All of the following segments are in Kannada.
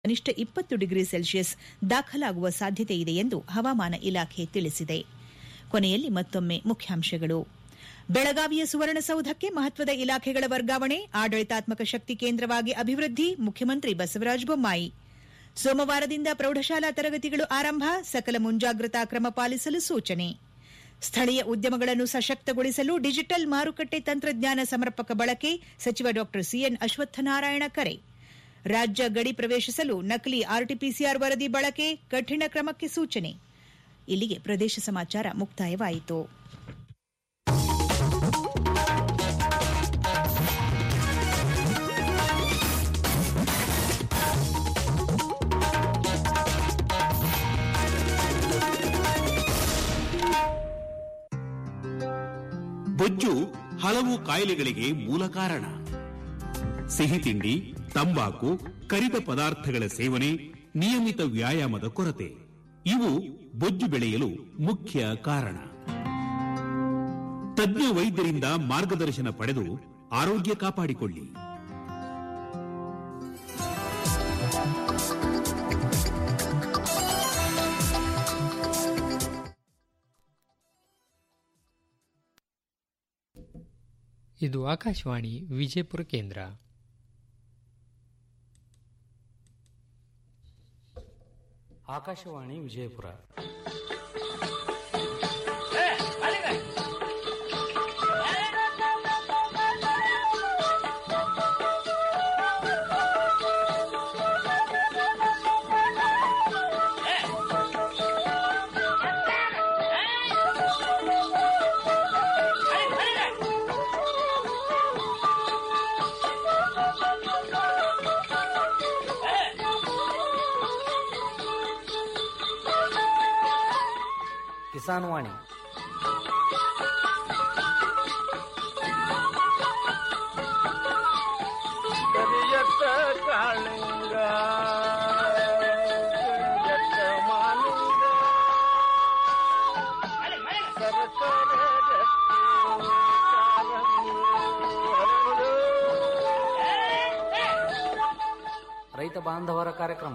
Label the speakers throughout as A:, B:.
A: ಕನಿಷ್ಠ ಇಪ್ಪತ್ತು ಡಿಗ್ರಿ ಸೆಲ್ಸಿಯಸ್ ದಾಖಲಾಗುವ ಸಾಧ್ಯತೆ ಇದೆ ಎಂದು ಹವಾಮಾನ ಇಲಾಖೆ ತಿಳಿಸಿದೆ ಕೊನೆಯಲ್ಲಿ ಮತ್ತೊಮ್ಮೆ ಮುಖ್ಯಾಂಶಗಳು ಬೆಳಗಾವಿಯ ಸುವರ್ಣಸೌಧಕ್ಕೆ ಮಹತ್ವದ ಇಲಾಖೆಗಳ ವರ್ಗಾವಣೆ ಆಡಳಿತಾತ್ಮಕ ಶಕ್ತಿ ಕೇಂದ್ರವಾಗಿ ಅಭಿವೃದ್ಧಿ ಮುಖ್ಯಮಂತ್ರಿ ಬಸವರಾಜ ಬೊಮ್ಮಾಯಿ ಸೋಮವಾರದಿಂದ ಪ್ರೌಢಶಾಲಾ ತರಗತಿಗಳು ಆರಂಭ ಸಕಲ ಮುಂಜಾಗ್ರತಾ ಕ್ರಮ ಪಾಲಿಸಲು ಸೂಚನೆ ಸ್ಥಳೀಯ ಉದ್ಯಮಗಳನ್ನು ಸಶಕ್ತಗೊಳಿಸಲು ಡಿಜಿಟಲ್ ಮಾರುಕಟ್ಟೆ ತಂತ್ರಜ್ಞಾನ ಸಮರ್ಪಕ ಬಳಕೆ ಸಚಿವ ಡಾ ಸಿಎನ್ ಅಶ್ವತ್ಥನಾರಾಯಣ ಕರೆ ರಾಜ್ಯ ಗಡಿ ಪ್ರವೇಶಿಸಲು ನಕಲಿ ಆರ್ಟಿಪಿಸಿಆರ್ ವರದಿ ಬಳಕೆ ಕಠಿಣ ಕ್ರಮಕ್ಕೆ ಸೂಚನೆ ಇಲ್ಲಿಗೆ ಪ್ರದೇಶ ಸಮಾಚಾರ ಮುಕ್ತಾಯವಾಯಿತು
B: ಬೊಜ್ಜು ಹಲವು ಕಾಯಿಲೆಗಳಿಗೆ ಮೂಲ ಕಾರಣ ಸಿಹಿ ತಿಂಡಿ ತಂಬಾಕು ಕರಿದ ಪದಾರ್ಥಗಳ ಸೇವನೆ ನಿಯಮಿತ ವ್ಯಾಯಾಮದ ಕೊರತೆ ಇವು ಬೊಜ್ಜು ಬೆಳೆಯಲು ಮುಖ್ಯ ಕಾರಣ ತಜ್ಞ ವೈದ್ಯರಿಂದ ಮಾರ್ಗದರ್ಶನ ಪಡೆದು ಆರೋಗ್ಯ ಕಾಪಾಡಿಕೊಳ್ಳಿ
C: ಇದು ಆಕಾಶವಾಣಿ ವಿಜಯಪುರ ಕೇಂದ್ರ
D: ಆಕಾಶವಾಣಿ ವಿಜಯಪುರ ಕಿಸಾನ್ ವಾಣಿ
E: ಕರಿಯತ್ತ ಕಾಳಿಂಗ ಕರಿಯತ್ತ ಮಾಲಿಂಗ ಸರಸರ ರಕ್ತಿ ಕಾರಂಗಿ ಹರಡು.
D: ರೈತ ಬಾಂಧವರ ಕಾರ್ಯಕ್ರಮ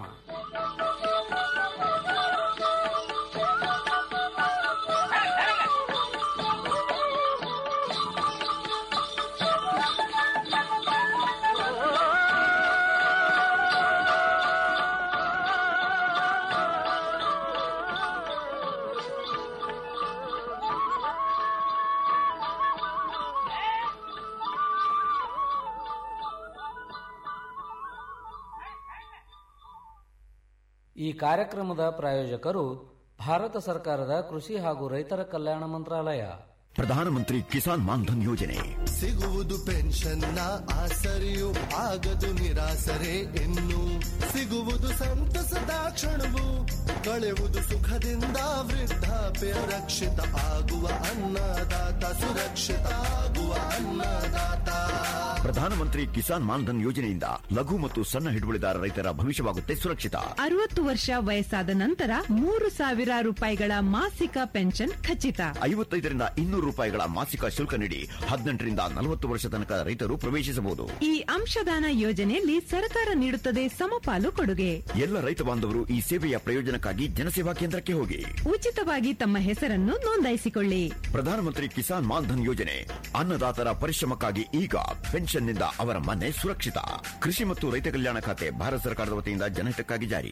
D: ಈ ಕಾರ್ಯಕ್ರಮದ ಪ್ರಾಯೋಜಕರು ಭಾರತ ಸರ್ಕಾರದ ಕೃಷಿ ಹಾಗೂ ರೈತರ ಕಲ್ಯಾಣ ಮಂತ್ರಾಲಯ
F: ಪ್ರಧಾನಮಂತ್ರಿ ಕಿಸಾನ್ ಮಾನ್ಧನ್ ಯೋಜನೆ
G: ಸಿಗುವುದು ಪೆನ್ಷನ್ನ ಆಸರೆಯು ಆಗದು ನಿರಾಸರೆ ಇನ್ನು ಸಿಗುವುದು ಸಂತಸದ ಕ್ಷಣವು ಕಳೆಯುವುದು ಸುಖದಿಂದ ವೃದ್ಧಾಪ್ಯ ರಕ್ಷಿತ ಆಗುವ ಅನ್ನದಾತ ಸುರಕ್ಷಿತ ಆಗುವ ಅನ್ನದಾತ
F: ಪ್ರಧಾನಮಂತ್ರಿ ಕಿಸಾನ್ ಮಾನ್ಧನ್ ಯೋಜನೆಯಿಂದ ಲಘು ಮತ್ತು ಸಣ್ಣ ಹಿಡುವಳಿದಾರ ರೈತರ ಭವಿಷ್ಯವಾಗುತ್ತೆ ಸುರಕ್ಷಿತ
H: ಅರವತ್ತು ವರ್ಷ ವಯಸ್ಸಾದ ನಂತರ ಮೂರು ಸಾವಿರ ರೂಪಾಯಿಗಳ ಮಾಸಿಕ ಪೆನ್ಷನ್ ಖಚಿತ
F: ಐವತ್ತೈದರಿಂದ ಇನ್ನೂರು ರೂಪಾಯಿಗಳ ಮಾಸಿಕ ಶುಲ್ಕ ನೀಡಿ ಹದಿನೆಂಟರಿಂದ ನಲವತ್ತು ವರ್ಷ ತನಕ ರೈತರು ಪ್ರವೇಶಿಸಬಹುದು
H: ಈ ಅಂಶದಾನ ಯೋಜನೆಯಲ್ಲಿ ಸರ್ಕಾರ ನೀಡುತ್ತದೆ ಸಮಪಾಲು ಕೊಡುಗೆ
F: ಎಲ್ಲ ರೈತ ಬಾಂಧವರು ಈ ಸೇವೆಯ ಪ್ರಯೋಜನಕ್ಕಾಗಿ ಜನಸೇವಾ ಕೇಂದ್ರಕ್ಕೆ ಹೋಗಿ
H: ಉಚಿತವಾಗಿ ತಮ್ಮ ಹೆಸರನ್ನು ನೋಂದಾಯಿಸಿಕೊಳ್ಳಿ
F: ಪ್ರಧಾನಮಂತ್ರಿ ಕಿಸಾನ್ ಮಾನ್ಧನ್ ಯೋಜನೆ ಅನ್ನದಾತರ ಪರಿಶ್ರಮಕ್ಕಾಗಿ ಈಗ ಪೆನ್ಷನ್ನಿಂದ ಅವರ ಮನೆ ಸುರಕ್ಷಿತ ಕೃಷಿ ಮತ್ತು ರೈತ ಕಲ್ಯಾಣ ಖಾತೆ ಭಾರತ ಸರ್ಕಾರದ ವತಿಯಿಂದ ಜನಹಿತಕ್ಕಾಗಿ ಜಾರಿ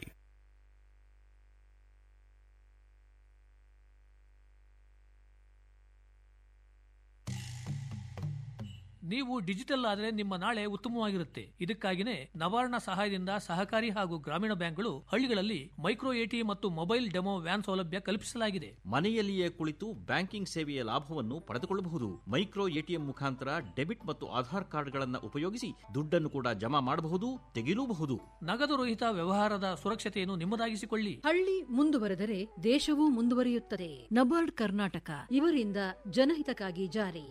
I: ನೀವು ಡಿಜಿಟಲ್ ಆದರೆ ನಿಮ್ಮ ನಾಳೆ ಉತ್ತಮವಾಗಿರುತ್ತೆ ಇದಕ್ಕಾಗಿನೇ ನವಾರ್ಣ ಸಹಾಯದಿಂದ ಸಹಕಾರಿ ಹಾಗೂ ಗ್ರಾಮೀಣ ಬ್ಯಾಂಕ್ಗಳು ಹಳ್ಳಿಗಳಲ್ಲಿ ಮೈಕ್ರೋ ಎಟಿ ಮತ್ತು ಮೊಬೈಲ್ ಡೆಮೋ ವ್ಯಾನ್ ಸೌಲಭ್ಯ ಕಲ್ಪಿಸಲಾಗಿದೆ
J: ಮನೆಯಲ್ಲಿಯೇ ಕುಳಿತು ಬ್ಯಾಂಕಿಂಗ್ ಸೇವೆಯ ಲಾಭವನ್ನು ಪಡೆದುಕೊಳ್ಳಬಹುದು ಮೈಕ್ರೋ ಎಟಿಎಂ ಮುಖಾಂತರ ಡೆಬಿಟ್ ಮತ್ತು ಆಧಾರ್ ಕಾರ್ಡ್ಗಳನ್ನು ಉಪಯೋಗಿಸಿ ದುಡ್ಡನ್ನು ಕೂಡ ಜಮಾ ಮಾಡಬಹುದು ತೆಗೆಯಲೂಬಹುದು
I: ನಗದು ರಹಿತ ವ್ಯವಹಾರದ ಸುರಕ್ಷತೆಯನ್ನು ನಿಮ್ಮದಾಗಿಸಿಕೊಳ್ಳಿ
K: ಹಳ್ಳಿ ಮುಂದುವರೆದರೆ ದೇಶವೂ ಮುಂದುವರಿಯುತ್ತದೆ ನಬಾರ್ಡ್ ಕರ್ನಾಟಕ ಇವರಿಂದ ಜನಹಿತಕ್ಕಾಗಿ ಜಾರಿ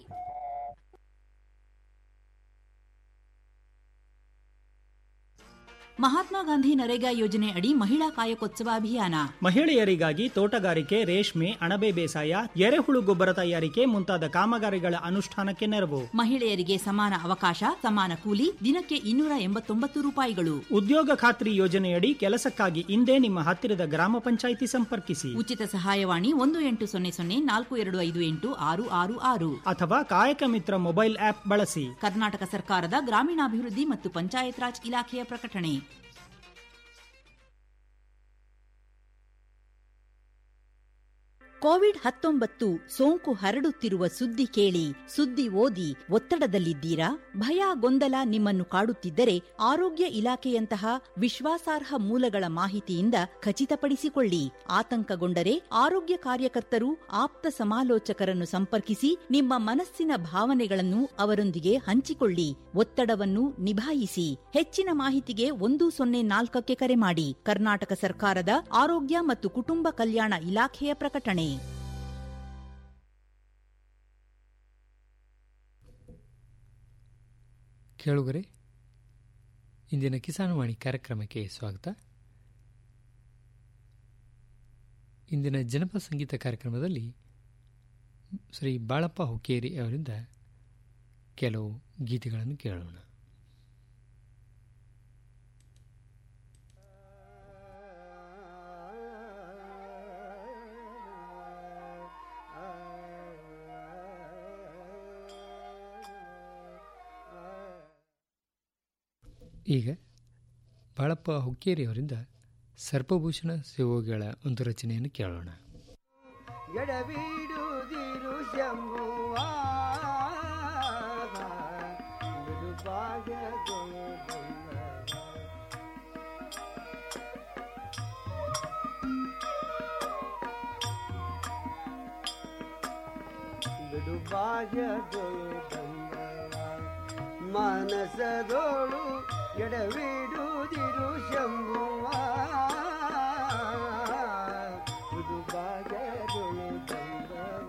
L: ಮಹಾತ್ಮ ಗಾಂಧಿ ನರೇಗಾ ಯೋಜನೆ ಅಡಿ ಮಹಿಳಾ ಕಾಯಕೋತ್ಸವ ಅಭಿಯಾನ
M: ಮಹಿಳೆಯರಿಗಾಗಿ ತೋಟಗಾರಿಕೆ ರೇಷ್ಮೆ ಅಣಬೆ ಬೇಸಾಯ ಎರೆಹುಳು ಗೊಬ್ಬರ ತಯಾರಿಕೆ ಮುಂತಾದ ಕಾಮಗಾರಿಗಳ ಅನುಷ್ಠಾನಕ್ಕೆ ನೆರವು
L: ಮಹಿಳೆಯರಿಗೆ ಸಮಾನ ಅವಕಾಶ ಸಮಾನ ಕೂಲಿ ದಿನಕ್ಕೆ ಇನ್ನೂರ ಎಂಬತ್ತೊಂಬತ್ತು ರೂಪಾಯಿಗಳು
M: ಉದ್ಯೋಗ ಖಾತ್ರಿ ಯೋಜನೆಯಡಿ ಕೆಲಸಕ್ಕಾಗಿ ಇಂದೇ ನಿಮ್ಮ ಹತ್ತಿರದ ಗ್ರಾಮ ಪಂಚಾಯಿತಿ ಸಂಪರ್ಕಿಸಿ
L: ಉಚಿತ ಸಹಾಯವಾಣಿ ಒಂದು ಎಂಟು ಸೊನ್ನೆ ಸೊನ್ನೆ ನಾಲ್ಕು ಎರಡು ಐದು ಎಂಟು ಆರು ಆರು ಆರು
M: ಅಥವಾ ಕಾಯಕ ಮಿತ್ರ ಮೊಬೈಲ್ ಆಪ್ ಬಳಸಿ
L: ಕರ್ನಾಟಕ ಸರ್ಕಾರದ ಗ್ರಾಮೀಣಾಭಿವೃದ್ಧಿ ಮತ್ತು ಪಂಚಾಯತ್ ರಾಜ್ ಇಲಾಖೆಯ ಪ್ರಕಟಣೆ ಕೋವಿಡ್ ಹತ್ತೊಂಬತ್ತು ಸೋಂಕು ಹರಡುತ್ತಿರುವ ಸುದ್ದಿ ಕೇಳಿ ಸುದ್ದಿ ಓದಿ ಒತ್ತಡದಲ್ಲಿದ್ದೀರಾ ಭಯ ಗೊಂದಲ ನಿಮ್ಮನ್ನು ಕಾಡುತ್ತಿದ್ದರೆ ಆರೋಗ್ಯ ಇಲಾಖೆಯಂತಹ ವಿಶ್ವಾಸಾರ್ಹ ಮೂಲಗಳ ಮಾಹಿತಿಯಿಂದ ಖಚಿತಪಡಿಸಿಕೊಳ್ಳಿ ಆತಂಕಗೊಂಡರೆ ಆರೋಗ್ಯ ಕಾರ್ಯಕರ್ತರು ಆಪ್ತ ಸಮಾಲೋಚಕರನ್ನು ಸಂಪರ್ಕಿಸಿ ನಿಮ್ಮ ಮನಸ್ಸಿನ ಭಾವನೆಗಳನ್ನು ಅವರೊಂದಿಗೆ ಹಂಚಿಕೊಳ್ಳಿ ಒತ್ತಡವನ್ನು ನಿಭಾಯಿಸಿ ಹೆಚ್ಚಿನ ಮಾಹಿತಿಗೆ ಒಂದು ಸೊನ್ನೆ ನಾಲ್ಕಕ್ಕೆ ಕರೆ ಮಾಡಿ ಕರ್ನಾಟಕ ಸರ್ಕಾರದ ಆರೋಗ್ಯ ಮತ್ತು ಕುಟುಂಬ ಕಲ್ಯಾಣ ಇಲಾಖೆಯ ಪ್ರಕಟಣೆ
C: ಕೇಳುಗರೆ ಇಂದಿನ ಕಿಸಾನವಾಣಿ ಕಾರ್ಯಕ್ರಮಕ್ಕೆ ಸ್ವಾಗತ ಇಂದಿನ ಜನಪದ ಸಂಗೀತ ಕಾರ್ಯಕ್ರಮದಲ್ಲಿ ಶ್ರೀ ಬಾಳಪ್ಪ ಹುಕ್ಕೇರಿ ಅವರಿಂದ ಕೆಲವು ಗೀತೆಗಳನ್ನು ಕೇಳೋಣ ಈಗ ಬಾಳಪ್ಪ ಹುಕ್ಕೇರಿ ಅವರಿಂದ ಸರ್ಪಭೂಷಣ ಶಿವೋಗಿಗಳ ಒಂದು ರಚನೆಯನ್ನು ಕೇಳೋಣ
N: ಎಡಬಿಡುದಿರು ಶಂಭುವ ಮನಸದೋಳು ಎಡವಿಡುದಿರು ಶಂಭುವ ಇದು ಬಾಗದೊಳು ತಂದವ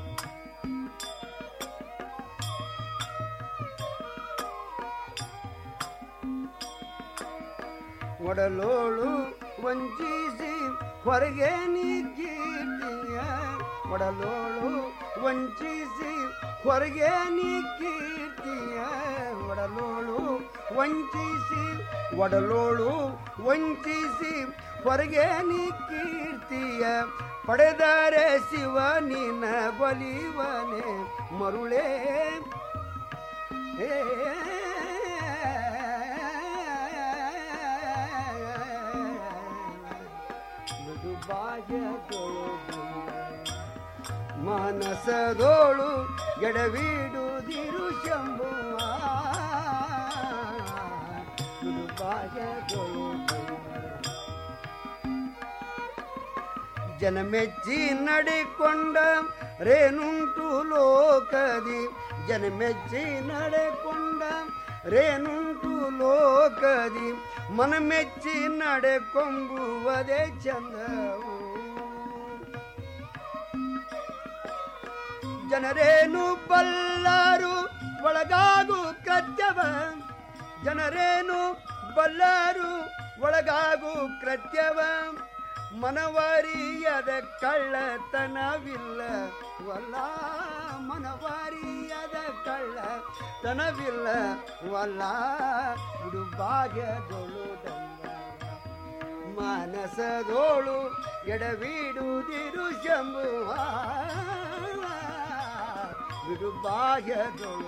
N: ಒಡಲೋಳು ವಂಚಿಸಿ ಹೊರಗೆ ನೀ ಕೀರ್ತಿಯ ಒಡಲೋಳು ವಂಚಿಸಿ ಹೊರಗೆ ನೀ ಕೀರ್ತಿಯ ಒಡಲೋಳು ವಂಚಿಸಿ ಒಡಲೋಳು ವಂಚಿಸಿ ಹೊರಗೆ ನೀ ಕೀರ್ತಿಯ ಪಡೆದರೆ ಶಿವ ನಿನ್ನ ಬಲಿವನೆ ಮರುಳೇ ಏ ಮನಸದೋಳು ಎಡವಿಡುದಿರು ಶಂಭುವ ಬಾಯದೋಳು ಜನಮೆಚ್ಚಿ ನಡೆಕೊಂಡ ರೇನುಂಟು ಲೋಕದಿ ಜನಮೆಚ್ಚಿ ನಡೆಕೊಂಡ ರೇನುಂಟು ಲೋಕದಿ ಮನಮೆಚ್ಚಿ ನಡೆಕೊಂಬುವುದೇ ಚಂದವು ಜನರೇನು ಬಲ್ಲರು ಒಳಗಾಗು ಕೃತ್ಯವ ಜನರೇನು ಬಲ್ಲರು ಒಳಗಾಗು ಕೃತ್ಯವ ಮನವರಿಯದ ಕಳ್ಳತನವಿಲ್ಲ ವಲ್ಲ ಮನವರಿಯದ ಕಳ್ಳತನವಿಲ್ಲ ವಲ್ಲ ಇದು ಭಾಗ್ಯದೊಳು ಮನಸದೋಳು ಎಡವಿಡುದಿರು ಶಂಭುವ ಬಿಡು ಬಾಹ್ಯದೊಳು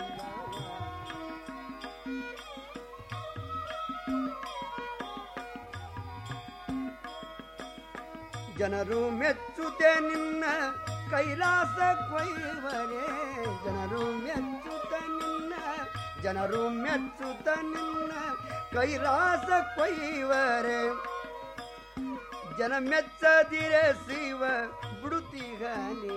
N: ಜನರು ಮೆಚ್ಚುತ್ತೆ ನಿನ್ನ ಕೈಲಾಸ ಕೊಯ್ವರೆ ಜನರು ಮೆಚ್ಚುತ್ತ ನಿನ್ನ ಜನರು ಮೆಚ್ಚುತ್ತ ನಿನ್ನ ಕೈಲಾಸ ಕೊಯ್ವರೆ ಜನ ಮೆಚ್ಚದಿರೆ ಶಿವ ಬಿಡುತ್ತೀಗನೇ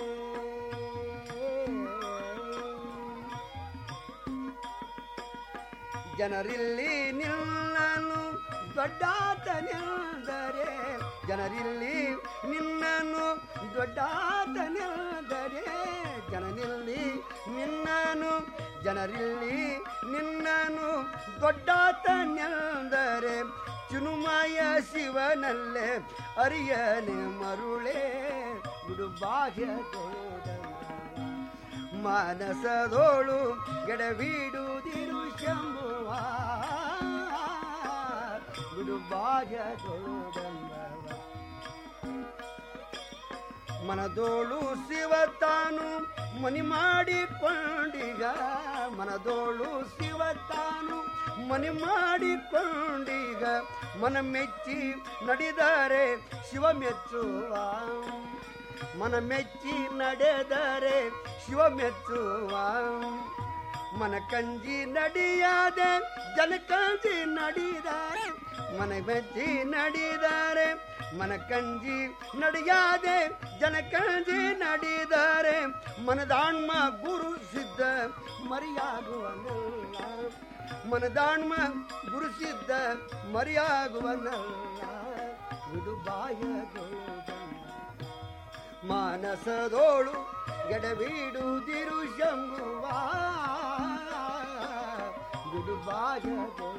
N: ಜನರಿಲ್ಲಿ ನಿನ್ನನು ದೊಡ್ಡಾತನೆಂದರೆ ಜನರಿಲ್ಲಿ ನಿನ್ನನು ದೊಡ್ಡಾತನೆಂದರೆ ಜನನಿಲ್ಲಿ ನಿನ್ನನು ಜನರಿಲ್ಲಿ ನಿನ್ನನು ದೊಡ್ಡಾತನೆಂದರೆ ಚುನುಮಾಯ ಶಿವನಲ್ಲೇ ಅರಿಯನೆ ಮರುಳೇ ಗುಡುಬಾಹ್ಯದೋಡ ಮಾನಸದೋಳು ಗೆಡವಿಡುವುದಿರು ಶಂಭುವ ಗುಡುಬಾಹ್ಯದೋಡಂಬವ ಮನದೋಳು ಶಿವ ತಾನು ಮನಿ ಮಾಡಿಕೊಂಡೀಗ ಮನದೋಳು ಶಿವ ತಾನು ಮನಿ ಮಾಡಿಕೊಂಡೀಗ ಮನ ಮೆಚ್ಚಿ ನಡೆದರೆ ಶಿವ ಮೆಚ್ಚುವ ಮನ ಮೆಚ್ಚಿ ನಡೆದರೆ ಶಿವ ಮೆಚ್ಚುವ ಮನ ಕಂಜಿ ನಡಿಯಾದೆ ಜನ ಕಂಜಿ ನಡಿದಾರೆ ಮನ ಮೆಚ್ಚಿ ನಡಿದಾರೆ ಮನ ಕಂಜಿ ನಡಿಯಾದೆ ಜನ ಕಂಜಿ ನಡಿದಾರೆ ಮನದಾಣ್ಮ ಗುರು ಸಿದ್ಧ ಮರಿಯಾಗುವನಲ್ಲ ಮನದಾಣ್ಮ ಗುರು ಸಿದ್ಧ ಮರಿಯಾಗುವನಲ್ಲ ಗುಡುಬಾಯಗಳು ಮಾನಸದೋಳು ಎಡವಿಡುವುದಿರು ಶಂಭುವ ಗುಡುಬಾಯಗಳು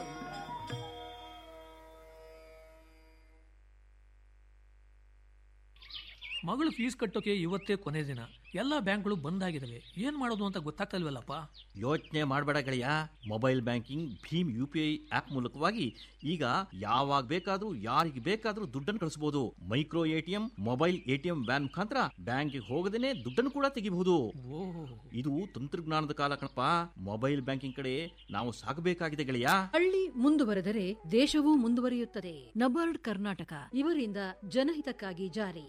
I: ಮಗಳು ಫೀಸ್ ಕಟ್ಟೋಕೆ ಇವತ್ತೇ ಕೊನೆ ದಿನ ಎಲ್ಲ ಬ್ಯಾಂಕ್ಗಳು ಬಂದ್ ಆಗಿದಾವೆ ಏನ್ ಮಾಡೋದು ಅಂತ ಗೊತ್ತಾಗ್ತಲ್ವಲ್ಲಪ್ಪ
J: ಯೋಚನೆ ಮಾಡಬೇಡ ಗೆಳೆಯ ಮೊಬೈಲ್ ಬ್ಯಾಂಕಿಂಗ್ ಭೀಮ್ ಯು ಪಿ ಐ ಆಪ್ ಮೂಲಕವಾಗಿ ಈಗ ಯಾವಾಗ ಬೇಕಾದ್ರೂ ಯಾರಿಗೆ ಬೇಕಾದ್ರೂ ದುಡ್ಡನ್ನು ಕಳಿಸಬಹುದು micro ATM mobile ATM van ಮುಖಾಂತರ ಬ್ಯಾಂಕಿಗೆ ಹೋಗದೇನೆ ದುಡ್ಡನ್ನು ಕೂಡ ತೆಗಿಬಹುದು ಇದು ತಂತ್ರಜ್ಞಾನದ ಕಾಲ ಕಣಪ್ಪ ಮೊಬೈಲ್ ಬ್ಯಾಂಕಿಂಗ್ ಕಡೆ ನಾವು ಸಾಗಬೇಕಾಗಿದೆ ಗೆಳೆಯ
K: ಹಳ್ಳಿ ಮುಂದುವರೆದರೆ ದೇಶವೂ ಮುಂದುವರಿಯುತ್ತದೆ ನಬಾರ್ಡ್ ಕರ್ನಾಟಕ ಇವರಿಂದ ಜನಹಿತಕ್ಕಾಗಿ ಜಾರಿ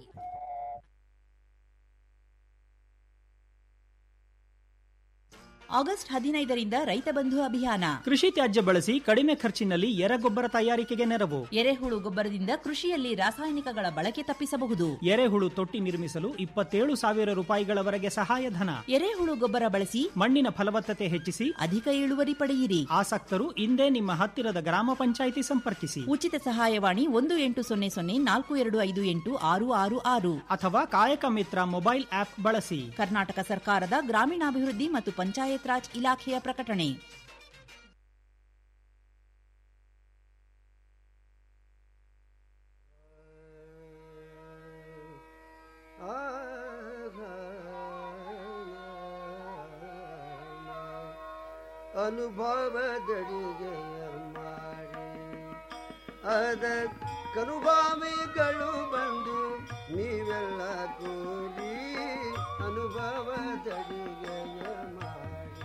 L: ಆಗಸ್ಟ್ ಹದಿನೈದರಿಂದ ರೈತ ಬಂಧು ಅಭಿಯಾನ
M: ಕೃಷಿ ತ್ಯಾಜ್ಯ ಬಳಸಿ ಕಡಿಮೆ ಖರ್ಚಿನಲ್ಲಿ ಎರೆಗೊಬ್ಬರ ತಯಾರಿಕೆಗೆ ನೆರವು
L: ಎರೆಹುಳು ಗೊಬ್ಬರದಿಂದ ಕೃಷಿಯಲ್ಲಿ ರಾಸಾಯನಿಕಗಳ ಬಳಕೆ ತಪ್ಪಿಸಬಹುದು
M: ಎರೆಹುಳು ತೊಟ್ಟಿ ನಿರ್ಮಿಸಲು ಇಪ್ಪತ್ತೇಳು ಸಾವಿರ ರೂಪಾಯಿಗಳವರೆಗೆ ಸಹಾಯಧನ
L: ಎರೆಹುಳು ಗೊಬ್ಬರ ಬಳಸಿ
M: ಮಣ್ಣಿನ ಫಲವತ್ತತೆ ಹೆಚ್ಚಿಸಿ
L: ಅಧಿಕ ಇಳುವರಿ ಪಡೆಯಿರಿ
M: ಆಸಕ್ತರು ಇಂದೇ ನಿಮ್ಮ ಹತ್ತಿರದ ಗ್ರಾಮ ಪಂಚಾಯಿತಿ ಸಂಪರ್ಕಿಸಿ
L: ಉಚಿತ ಸಹಾಯವಾಣಿ ಒಂದು ಎಂಟು ಸೊನ್ನೆ ಸೊನ್ನೆ ನಾಲ್ಕು ಎರಡು ಐದು ಎಂಟು ಆರು ಆರು ಆರು
M: ಅಥವಾ ಕಾಯಕ ಮಿತ್ರ ಮೊಬೈಲ್ ಆಪ್ ಬಳಸಿ
L: ಕರ್ನಾಟಕ ಸರ್ಕಾರದ ಗ್ರಾಮೀಣಾಭಿವೃದ್ಧಿ ಮತ್ತು ಪಂಚಾಯತ್ ರಾಜ್ ಇಲಾಖೆಯ ಪ್ರಕಟಣೆ
N: ಅನುಭವದಡಿಗೆ ಮಾಡಿ ಅದ ಕನುಭಾವಿಗಳು ಬಂದು ನೀವೆಲ್ಲ ಕೂಡಿ ಅನುಭವದಡಿಗೆ ಮಾಡಿ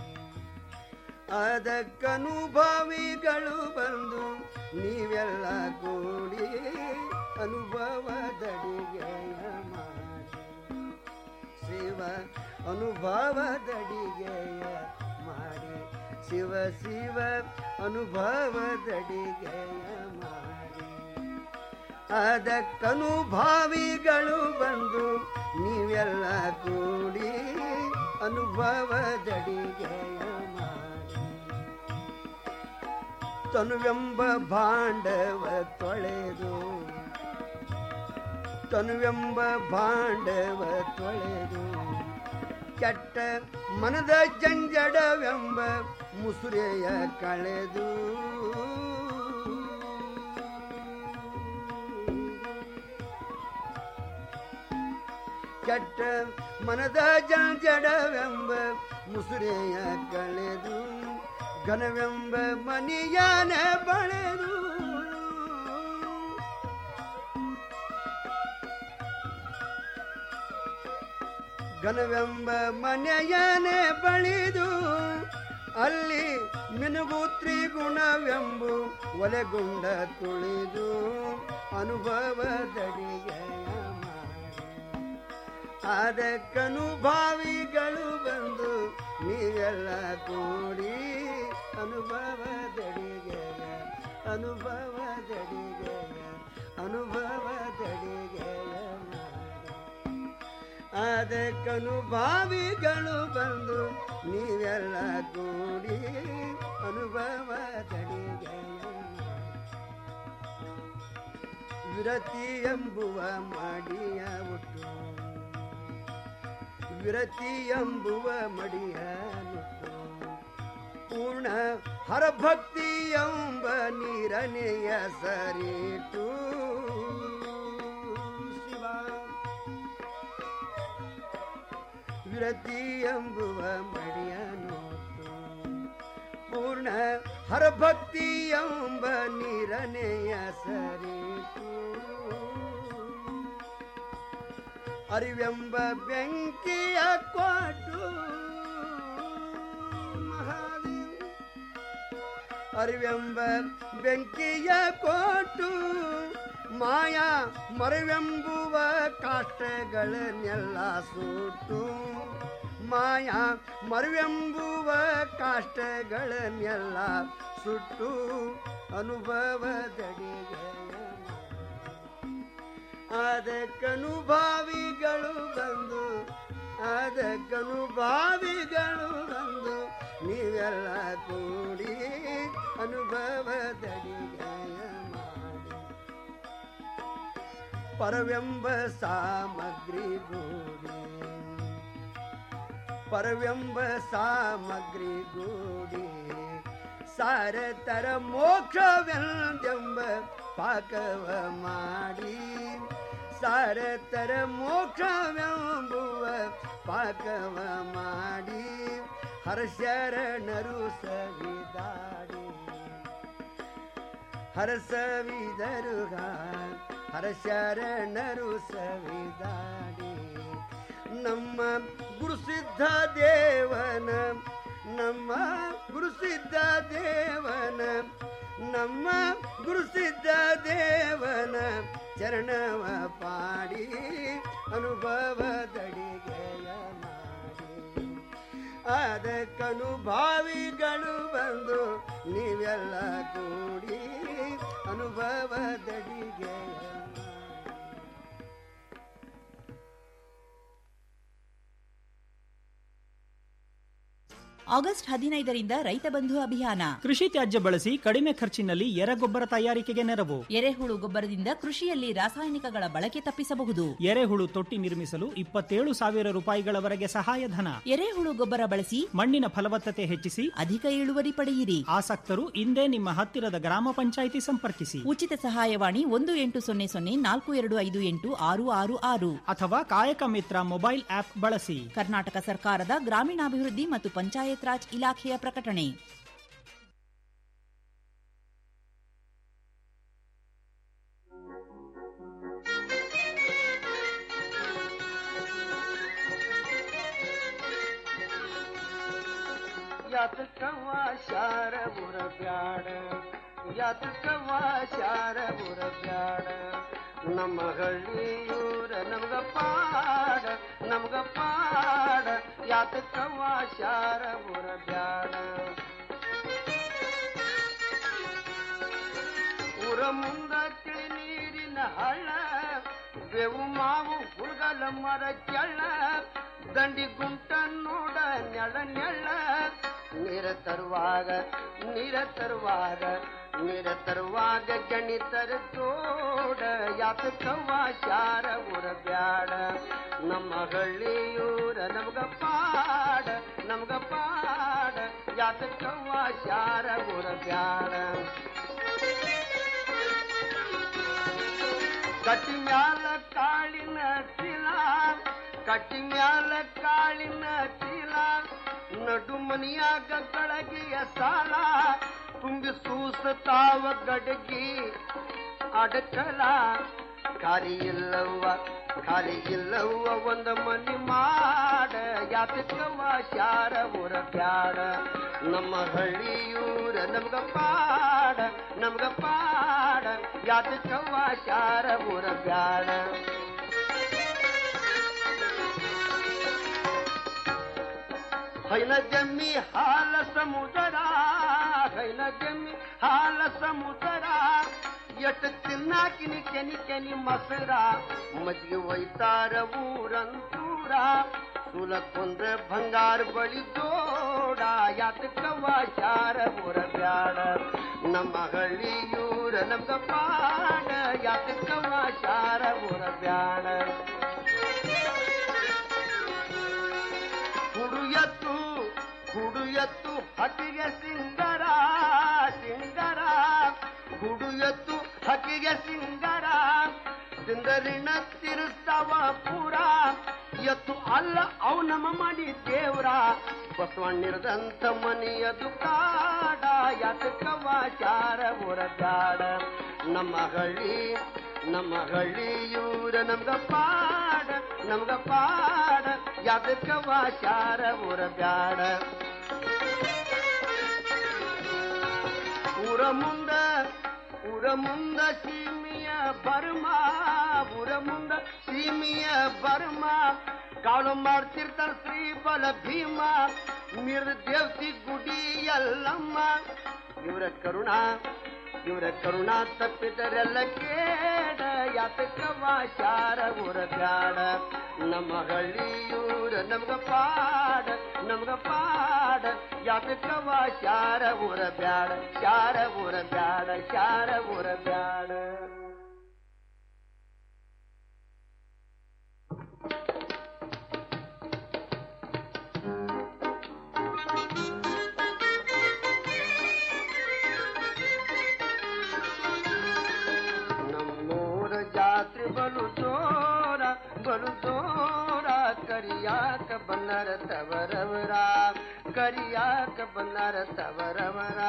N: ಅದಕ್ಕನುಭವಿಗಳು ಬಂದು ನೀವೆಲ್ಲ ಕೂಡಿ ಅನುಭವದಡಿಗೆ ಮಾಡಿ ಶಿವ ಅನುಭವದಡಿಗೆ ಮಾಡಿ ಶಿವ ಶಿವ ಅನುಭವದಡಿಗೆ ಮಾಡಿ ಅದಕ್ಕನುಭಾವಿಗಳು ಬಂದು ನೀವೆಲ್ಲ ಕೂಡಿ ಅನುಭವದಡಿಗೆ ಮಾಡಿ ತನುವೆಂಬ ಭಾಂಡವ ತೊಳೆದು ತನುವೆಂಬ ಭಾಂಡವ ತೊಳೆದು ಕೆಟ್ಟ ಮನದ ಜಂಜಡವೆಂಬ ಮುಸುರೆಯ ಕಳೆದು ಕೆಟ್ಟ ಮನದ ಜಂಜಡವೆಂಬ ಮುಸುರೆಯ ಕಳೆದು ಘನವೆಂಬ ಮನಿಯಾನ ಬಳೆದು ಘನವೆಂಬ ಮನೆಯನೆ ಬಳಿದು ಅಲ್ಲಿ ಮಿನುಗು ತ್ರಿಗುಣವೆಂಬು ಒಲೆಗುಂಡ ತುಳಿದು ಅನುಭವದಡಿಗೆ ಅದಕ್ಕನುಭಾವಿಗಳು ಬಂದು ನೀವೆಲ್ಲ ಕೂಡಿ ಅನುಭವದಡಿಗೆ ಅನುಭವದಡಿಗೆ ಅನುಭವದಡಿಗೆ ಅದಕ್ಕನುಭಾವಿಗಳು ಬಂದು ನೀವೆಲ್ಲ ಕೂಡಿ ಅನುಭವದಡಿಗೆ ವಿರತಿ ಎಂಬುವ ಮಾಡಿಯ ಹುಟ್ಟು ವಿರತಿ ಎಂಬುವ ಮಡಿಯ ನುಟ್ಟು ಪೂರ್ಣ ಹರಭಕ್ತಿ ಎಂಬ ನೀರನೆಯ ಸರಿಟು ಶಿವ ವಿರತಿ ಎಂಬುವ ಮಡಿಯ ನೋಟು ಪೂರ್ಣ ಹರಭಕ್ತಿ ಎಂಬ ನೀರನೆಯ ಸರಿಟು ಅರಿವೆಂಬ ಬೆಂಕಿಯ ಕೊಟ್ಟು ಮಹಾದೇವ ಅರಿವೆಂಬ ಬೆಂಕಿಯ ಕೊಟ್ಟು ಮಾಯಾ ಮರವೆಂಬುವ ಕಾಷ್ಟಗಳನ್ನೆಲ್ಲ ಸುಟ್ಟು ಮಾಯಾ ಮರವೆಂಬುವ ಕಾಷ್ಟಗಳನ್ನೆಲ್ಲ ಸುಟ್ಟು ಅನುಭವದಡಿಗೆ ಅದಕ್ಕನುಭಾವಿಗಳು ಬಂದು ಅದಕ್ಕನುಭಾವಿಗಳು ಬಂದು ನೀವೆಲ್ಲ ಕೂಡಿ ಅನುಭವದಡಿಗೆ ಮಾಡಿ ಪರವೆಂಬ ಸಾಮಗ್ರಿ ಗೂಡಿ ಪರವೆಂಬ ಸಾಮಗ್ರಿ ಗೂಡಿ ಸಾರತರ ಮೋಕ್ಷವೆಂದೆಂಬ ಪಾಕವ ಮಾಡಿ ಸಾರತರ ಮೋಕ್ಷವೆಂಬುವ ಪಾಕವ ಮಾಡಿ ಹರಶರಣರು ಸವಿದಾಡಿ ಹರಸವಿದರುಗ ಹರಶರಣರು ಸವಿದಾಡಿ ನಮ್ಮ ಗುರುಸಿದ್ಧ ದೇವನ ನಮ್ಮ ಗುರುಸಿದ್ಧ ದೇವನ ನಮ್ಮ ಗುರುಸಿದ್ಧ ದೇವನ ಚರಣವ ಪಾಡಿ ಅನುಭವದಡಿಗೆಯ ಮಾಡಿ ಅದಕ್ಕನುಭಾವಿಗಳು ಬಂದು ನೀವೆಲ್ಲ ಕೂಡಿ ಅನುಭವದಡಿಗೆಯ
L: ಆಗಸ್ಟ್ ಹದಿನೈದರಿಂದ ರೈತ ಬಂಧು ಅಭಿಯಾನ
M: ಕೃಷಿ ತ್ಯಾಜ್ಯ ಬಳಸಿ ಕಡಿಮೆ ಖರ್ಚಿನಲ್ಲಿ ಎರೆಗೊಬ್ಬರ ತಯಾರಿಕೆಗೆ ನೆರವು
L: ಎರೆಹುಳು ಗೊಬ್ಬರದಿಂದ ಕೃಷಿಯಲ್ಲಿ ರಾಸಾಯನಿಕಗಳ ಬಳಕೆ ತಪ್ಪಿಸಬಹುದು
M: ಎರೆಹುಳು ತೊಟ್ಟಿ ನಿರ್ಮಿಸಲು ಇಪ್ಪತ್ತೇಳು ಸಾವಿರ ರೂಪಾಯಿಗಳವರೆಗೆ ಸಹಾಯಧನ
L: ಎರೆಹುಳು ಗೊಬ್ಬರ ಬಳಸಿ
M: ಮಣ್ಣಿನ ಫಲವತ್ತತೆ ಹೆಚ್ಚಿಸಿ
L: ಅಧಿಕ ಇಳುವರಿ ಪಡೆಯಿರಿ
M: ಆಸಕ್ತರು ಇಂದೇ ನಿಮ್ಮ ಹತ್ತಿರದ ಗ್ರಾಮ ಪಂಚಾಯಿತಿ ಸಂಪರ್ಕಿಸಿ
L: ಉಚಿತ ಸಹಾಯವಾಣಿ ಒಂದು ಎಂಟು ಸೊನ್ನೆ ಸೊನ್ನೆ ನಾಲ್ಕು ಎರಡು ಐದು ಎಂಟು ಆರು ಆರು ಆರು
M: ಅಥವಾ ಕಾಯಕ ಮಿತ್ರ ಮೊಬೈಲ್ ಆಪ್ ಬಳಸಿ
L: ಕರ್ನಾಟಕ ಸರ್ಕಾರದ ಗ್ರಾಮೀಣಾಭಿವೃದ್ಧಿ ಮತ್ತು ಪಂಚಾಯತ್ ರಾಜ್ ಇಲಾಖೆಯ ಪ್ರಕಟಣೆ
N: ಯಾತಕವ ಶಾರ ಬುರ ಬ್ಯಾಡ ಯಾತಕವ ಶಾರ ಬುರ ಬ್ಯಾಡ ನಮ್ಮ ಹಳ್ಳಿಯೂರ ನಮ್ಗ ಪಾಡ ನಮ್ಗ ಪಾಡ ಯಾತಕವ ಶಾರ ಬುರ ಬ್ಯಾಡ ಊರ ಮುಂದ ತಿಳಿ ನೀರಿನ ಹಳ್ಳ ಬೇವು ಮಾವು ಹುಡುಗಲ ಮರ ಕೆಳ್ಳ ದಂಡಿ ಗುಂಟ ನೋಡ ನೆಳ ನೆಳ್ಳ ನೀರ ತರುವಾಗ ನೀರ ತರುವಾಗ ನೀರ ತರುವಾಗ ಗಣಿತರ ತೋಡ ಯಾತಕವ್ವ ಶಾರ ಊರ ಬ್ಯಾಡ ನಮ್ಮ ಹಳ್ಳಿಯೂರ ನಮ್ಗ ಪಾಡ ನಮ್ಗ ಪಾಡ ಯಾತಕವ್ವ ಶಾರ ಊರ ಬ್ಯಾಡ ಕಟ್ಟಿ ಮ್ಯಾಲ ಕಾಳಿನ ಚೀಲ ಕಟ್ಟಿ ಮ್ಯಾಲ ಕಾಳಿನ ಚೀಲ ನಡು ಮನಿಯಾಗ ಕಳಗಿಯ ಸಾಲ ತುಂಬಿ ಸೂಸತಾವ ಗಡಗಿ ಅಡಕಲ ಖಾಲಿ ಇಲ್ಲವ್ವ ಖಾಲಿ ಇಲ್ಲವ್ವ ಒಂದ ಮನಿ ಮಾಡ ಯಾತಕವ್ವ ಶಾರ ಊರ ಬ್ಯಾಡ ನಮ್ಮ ಹಳ್ಳಿಯೂರ ನಮ್ಗ ಪಾಡ ನಮ್ಗ ಪಾಡ ಯಾತಕವ್ವ ಶಾರ ಊರ ಬ್ಯಾಡ ಹೈನ ಜಮ್ಮಿ ಹಾಲ ಸಮುದರ ಹೈನ ಜಮ್ಮಿ ಹಾಲ ಸಮುದರ ಎಟ್ ತಿನ್ನಾಕಿನಿ ಕೆನಿ ಕೆನಿ ಮಸರ ಮಜ್ಗೆ ಒಯ್ತಾರ ಊರಂತೂರ ಸುಲಕ್ಕೊಂದ್ರ ಬಂಗಾರ ಬಳಿ ಜೋಡ ಯಾತಕವ್ವ ಶಾರ ಊರ ಬ್ಯಾಡ ನಮ್ಮ ಹಳ್ಳಿಯೂರ ನಮ್ಗ ಪಾಡ ಯಾತಕವ್ವ ಶಾರ ಊರ ಬ್ಯಾಡ ಹುಡು ಎತ್ತು ಹುಡು ಎತ್ತು ಹಟ್ಟ ಹಕ್ಕಿಗೆ ಸಿಂಗರ ಸಿಂಗರ ಗುಡು ಎತ್ತು ಹಕ್ಕಿಗೆ ಸಿಂಗರ ಸಿಂದರಿನ ತಿರುಸ್ತವ ಪೂರ ಎತ್ತು ಅಲ್ಲ ಅವು ನಮ್ಮ ಮಡಿ ದೇವ್ರ ಬಸವಣ್ಣಿರದಂತ ಮನೆಯದು ಕಾಡ ಯಾತಕವ ಚಾರ ಬ್ಯಾಡ ನಮ್ಮ ಹಳ್ಳಿ ನಮ್ಮ ಹಳ್ಳಿ ಇವ್ರ ನಮ್ಗ ಪಾಡ ನಮ್ಗ ಪಾಡ ಯಾತಕವ ಚಾರ ಬ್ಯಾಡ ಊರ ಮುಂದ ಊರ ಮುಂದ ಸೀಮಿಯ ಬರ್ಮ ಊರ ಮುಂದ ಸೀಮಿಯ ಬರ್ಮ ಕಾಳು ಮಾಡ್ತಿರ್ತಾರ ಶ್ರೀ ಬಲ ಭೀಮ ಮಿರ್ ದೇವತಿ ಗುಡಿ ಎಲ್ಲಮ್ಮ ಇವರ ಕರುಣ ಇವರ ಕರುಣ ತಪ್ಪಿದರೆಲ್ಲ ಕೇಡ ಯಾತಕವ ಶಾರ ಊರ ಬ್ಯಾಡ ನಮ್ಮ ಹಳ್ಳಿಯೂರ ನಮ್ಗ ಪಾಡ ನಮ್ಗ ಪಾಡ ಯಾತಕವ ಶಾರ ಊರ ಬ್ಯಾಡ ಶಾರ ಊರ ಬ್ಯಾಡ ಶಾರ ಊರ ಬ್ಯಾಡ ನಮ್ಮೂರ ಜಾತ್ರೆ ಬಲು ಜೋರ ಬಲು ಜೋರ ಕರಿಯಾಕ ಬನ್ನರ ತವರವರ ಕರಿಯಾಕ ಬನ್ನರ ತವರವರ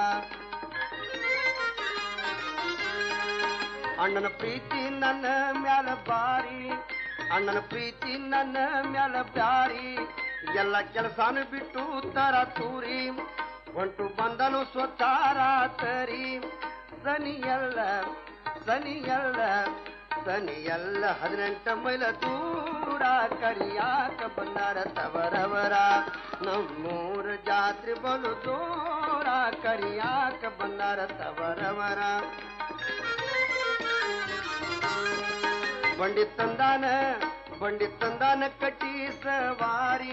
N: ಅಣ್ಣನ ಪ್ರೀತಿ ನನ್ನ ಮ್ಯಾಲ ಬಾರಿ ಅಣ್ಣನ ಪ್ರೀತಿ ನನ್ನ ಮ್ಯಾಲ ಬ್ಯಾರಿ ಎಲ್ಲ ಕೆಲಸಾನು ಬಿಟ್ಟು ತರ ತೂರಿ ಹೊಂಟು ಬಂದನು ಸ್ವತಾರ ತರಿ ಸನಿಯಲ್ಲ ಸನಿಯಲ್ಲ ಸನಿಯಲ್ಲ ಹದಿನೆಂಟು ಮೈಲ ದೂರ ಕರಿಯಾಕ ಬಂದಾರ ತವರವರ ನಮ್ಮೂರ ಜಾತ್ರೆ ಬಲು ದೂರ ಕರಿಯಾಕ ಬಂದಾರ ತವರವರ ಬಂಡಿ ತಂದಾನ ಬಂಡಿ ತಂದಾನ ಕಟ್ಟಿ ಸವಾರಿ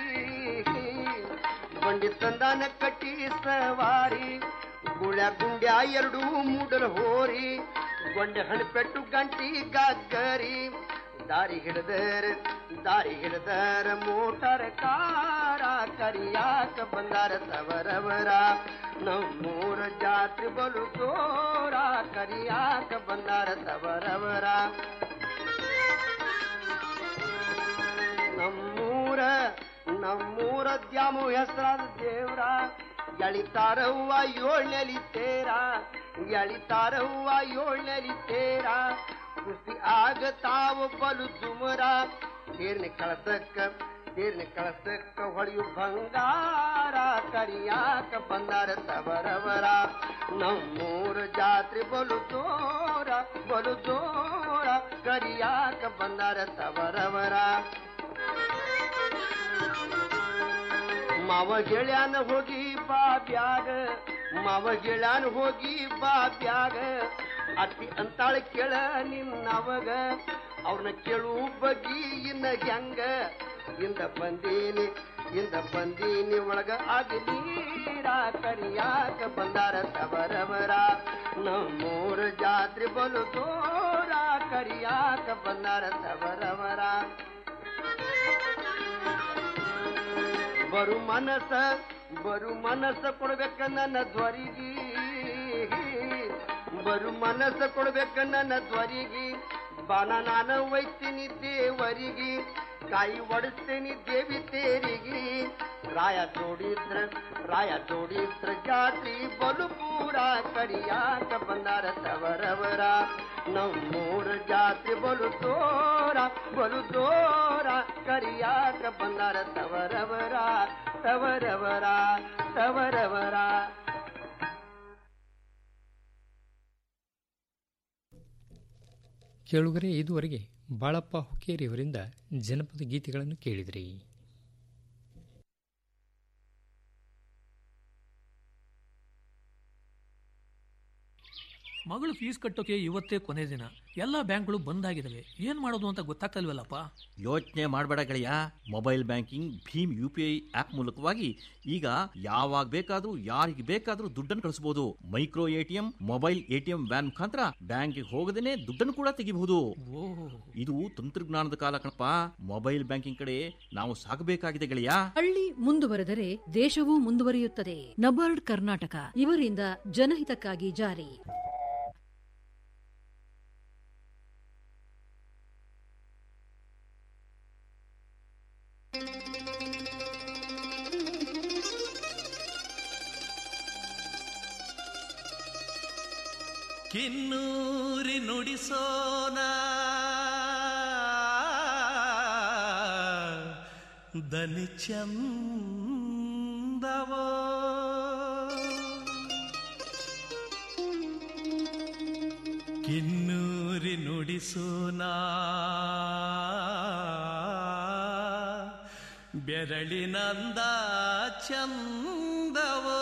N: ಬಂಡಿ ತಂದಾನ ಕಟ್ಟಿ ಸವಾರಿ ಗುಳ್ಯ ಗುಂಡ್ಯ ಎರಡು ಮೂಡಲ್ ಹೋರಿ ಗೊಂಡೆ ಹಣಪೆಟ್ಟು ಗಂಟಿ ಗಗ್ಗರಿ ದಾರಿ ಹಿಡಿದರ ದಾರಿ ಹಿಡಿದರ ಮೋಟರ್ ಕಾರ ಕರಿಯಾಕ ಬಂದಾರ ತವರವರ ನಮ್ಮೂರ ಜಾತ್ರೆ ಬಲು ಜೋರ ಕರಿಯಾಕ ಬಂದಾರ ತವರವರ ನಮ್ಮೂರ ನಮ್ಮೂರ ದ್ಯಾಮು ಹೆಸರಾದ ದೇವ್ರ ಎಳಿತಾರವ್ವ ಏಳ್ನೆಲಿ ತೇರ ಎಳಿತಾರವ್ವ ಏಳ್ನೆಲಿ ತೇರ ಖುಷಿ ಆಗತಾವ ಬಲು ದುಮರ ತೇರ್ನ ಕಳಸಕ್ಕ ತೇರ್ನ ಕಳಸಕ್ಕ ಹೊಳೆಯು ಬಂಗಾರ ಕರಿಯಾಕ ಬಂದಾರ ತವರವರ ನಮ್ಮೂರ ಜಾತ್ರೆ ಬಲು ದೂರ ಬಲು ದೂರ ಕರಿಯಾಕ ಬಂದಾರ ತವರವರ ಮಾವ ಗೆಳ್ಯಾನ ಹೋಗಿ ಬಾ ಬ್ಯಾಗ ಮಾವ ಗೆಳ್ಯಾನ ಹೋಗಿ ಬಾ ಬ್ಯಾಗ ಅತ್ತಿ ಅಂತಾಳ ಕೇಳ ನಿನ್ನವಗ ಅವ್ರನ್ನ ಕೇಳು ಬಗ್ಗಿ ಇನ್ನ ಹೆಂಗ ಇಂದ ಬಂದೀನಿ ಇಂದ ಬಂದೀನಿ ಒಳಗ ಆಗಲೀರ ಕರಿಯಾಕ ಬಂದಾರ ತವರವರ ನಮ್ಮೂರ ಜಾತ್ರೆ ಬಲು ದೂರ ಕರಿಯಾಕ ಬಂದಾರ ತವರವರ ಬರು ಮನಸ ಬರು ಮನಸ್ಸ ಕೊಡ್ಬೇಕ ನನ್ನ ಧ್ವರಿಗೆ ಬರು ಮನಸ್ಸ ಕೊಡ್ಬೇಕ ನನ್ನ ಧ್ವರಿಗೆ ಬಾನ ನಾನು ಒಯ್ತೀನಿ ದೇವರಿಗೆ ಕಾಯಿ ಒಡಿಸ್ತೀನಿ ದೇವಿ ತೇರಿಗೆ ರಾಯ ಜೋಡಿದ್ರ ರಾಯ ಜೋಡಿದ್ರ ಜಾತಿ ಬಲು ಪೂರ ಕರಿಯಾಕ ಬಂದಾರ ತವರವರ ನಮ್ಮೂರ ಜಾತಿ ಬಲು ದೋರ ಬಲು ದೋರ ಕರಿಯಾಕ ಬಂದಾರ ತವರವರ ತವರವರ ತವರವರ
C: ಕೇಳುಗರೆ ಇದುವರೆಗೆ ಬಾಳಪ್ಪ ಹುಕ್ಕೇರಿಯವರಿಂದ ಜನಪದ ಗೀತೆಗಳನ್ನು ಕೇಳಿದ್ರಿ
I: ಮಗಳು ಫೀಸ್ ಕಟ್ಟೋಕೆ ಇವತ್ತೇ ಕೊನೆ ದಿನ ಎಲ್ಲಾ ಬ್ಯಾಂಕ್ಗಳು ಬಂದ್ ಆಗಿದಾವೆ ಏನ್ ಮಾಡೋದು ಅಂತ ಗೊತ್ತಾಗ್ತಲ್ವಲ್ಲಪ್ಪ
J: ಯೋಚನೆ ಮಾಡಬೇಡ ಗೆಳೆಯ ಮೊಬೈಲ್ ಬ್ಯಾಂಕಿಂಗ್ ಭೀಮ್ ಯು ಪಿ ಐ ಆಪ್ ಮೂಲಕವಾಗಿ ಈಗ ಯಾವಾಗ ಬೇಕಾದ್ರೂ ಯಾರಿಗೆ ಬೇಕಾದ್ರೂ ದುಡ್ಡನ್ನು ಕಳಿಸಬಹುದು micro ATM mobile ATM van ಮುಖಾಂತರ ಬ್ಯಾಂಕ್ಗೆ ಹೋಗದೇನೆ ದುಡ್ಡನ್ನು ಕೂಡ ತೆಗಿಬಹುದು ಇದು ತಂತ್ರಜ್ಞಾನದ ಕಾಲ ಕಣಪ್ಪ ಮೊಬೈಲ್ ಬ್ಯಾಂಕಿಂಗ್ ಕಡೆ ನಾವು ಸಾಗಬೇಕಾಗಿದೆ ಗೆಳೆಯ
K: ಹಳ್ಳಿ ಮುಂದುವರೆದರೆ ದೇಶವೂ ಮುಂದುವರಿಯುತ್ತದೆ ನಬಾರ್ಡ್ ಕರ್ನಾಟಕ ಇವರಿಂದ ಜನಹಿತಕ್ಕಾಗಿ ಜಾರಿ
O: ಕಿನ್ನೂರಿ ನುಡಿಸೋನ ದನಿ ಚಂದವೋ ಕಿನ್ನೂರಿ ನುಡಿಸೋನ ಬೆರಳಿನಂದ ಚಂದವೋ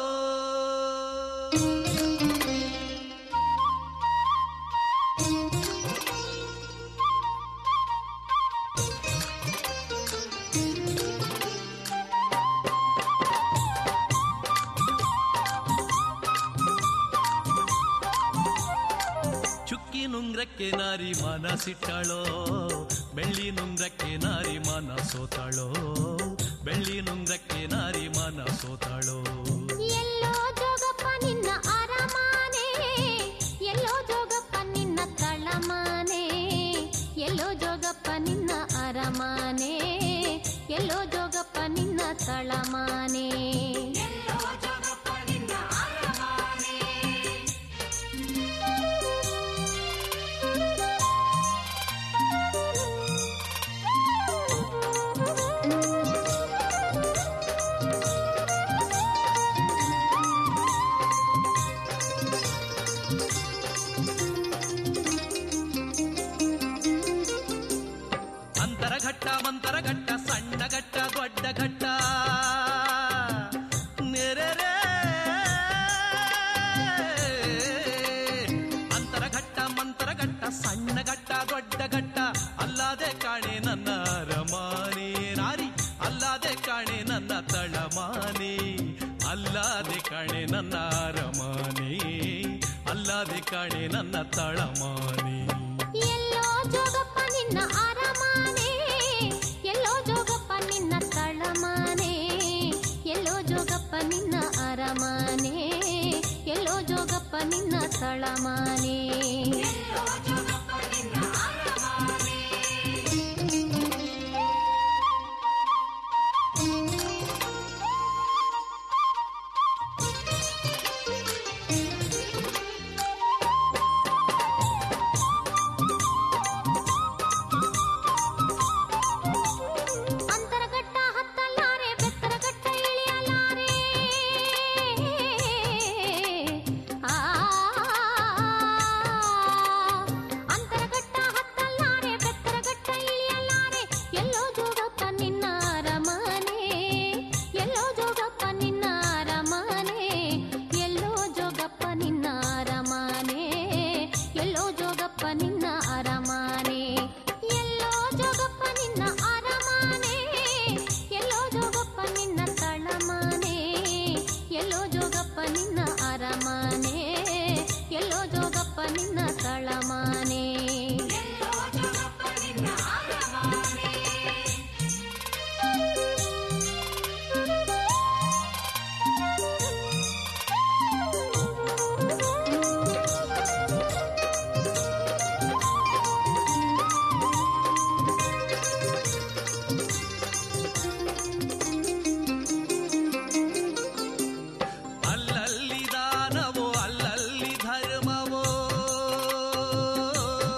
O: ಚುಕ್ಕಿ ನುಂಗ್ರಕ್ಕೆ ನಾರಿ ಮನಸಿಟ್ಟಳೋ ಬೆಳ್ಳಿ ನುಂಗ್ರಕ್ಕೆ ನಾರಿ ಮನ ಸೋತಾಳೋ ಬೆಳ್ಳಿ ನುಂಗ್ರಕ್ಕೆ ನಾರಿ ಮನ ಸೋತಾಳೋ
P: ಎಲ್ಲೋ ಜೋಗಪ್ಪ ನಿನ್ನ ಅರಮಾನೆ ಎಲ್ಲೋ ಜೋಗಪ್ಪ ನಿನ್ನ ತಳಮಾನೆ ಎಲ್ಲೋ ಜೋಗಪ್ಪ ನಿನ್ನ ಅರಮಾನೆ ಎಲ್ಲೋ ಜೋಗಪ್ಪ ನಿನ್ನ ತಳಮಾನೆ
O: ಅಂತರಘಟ್ಟ ಮಂತರಘಟ್ಟ ಸಣ್ಣ ಘಟ್ಟ ದೊಡ್ಡ ಘಟ್ಟ ನೆರೆರೆ ಅಂತರಘಟ್ಟ ಮಂತರಘಟ್ಟ ಸಣ್ಣ ಘಟ್ಟ ದೊಡ್ಡ ಘಟ್ಟ ಅಲ್ಲದೆ ಕಾಣೆ ನನ್ನ ರಮಾನೆ ನಾರಿ ಅಲ್ಲದೆ ಕಾಣೆ ನನ್ನ ತಳಮಾನೆ ಅಲ್ಲದೆ ಕಾಣೆ ನನ್ನ ರಮಾನೆ ಅಲ್ಲದೆ ಕಾಣೆ ನನ್ನ ತಳಮಾನೆ
P: ಎಲ್ಲೋ ಜೋಗಪ್ಪ ನಿನ್ನ ಅರಮಾನೆ ಎಲ್ಲೋ ಜೋಗಪ್ಪ ನಿನ್ನ ತಳಮಾನೆ ಎಲ್ಲೋ ಜೋಗಪ್ಪ ನಿನ್ನ ಅರಮಾನೆ ಎಲ್ಲೋ ಜೋಗಪ್ಪ ನಿನ್ನ ತಳಮಾನೆ ಅಂತರಘಟ್ಟ ಹತ್ತಲಾರೆ ಬೆತ್ತರಘಟ್ಟ ಇಳಿಯಲಾರೆ ಆ ಅಂತರಘಟ್ಟ ಹತ್ತಲಾರೆ ಬೆತ್ತರಘಟ್ಟ ಇಳಿಯಲಾರೆ ಎಲ್ಲೋ ಜೋಗಪ್ಪ ನಿನ್ನ ಅರಮನೆ ಎಲ್ಲೋ ಜೋಗಪ್ಪ ನಿನ್ನ ಅರಮನೆ ಎಲ್ಲೋ ಜೋಗಪ್ಪ ನಿನ್ನ ಅರಮನೆ ಎಲ್ಲೋ ಜೋಗಪ್ಪ ನಿನ್ನ ಅರಮನೆ ಎಲ್ಲೋ ಜೋಗಪ್ಪ ನಿನ್ನ ಅರಮನೆ ಎಲ್ಲೋ ಜೋಗಪ್ಪ ನಿನ್ನ ತಳಮನೆ ಎಲ್ಲೋ ಜೋಗಪ್ಪ ನಿನ್ನ ಅರಮನೆ ಎಲ್ಲೋ ಜೋಗಪ್ಪ ನಿನ್ನ ತಳಮನೆ
O: ಅಲ್ಲಲ್ಲಿ ದಾನವೋ ಅಲ್ಲಲ್ಲಿ ಧರ್ಮವೋ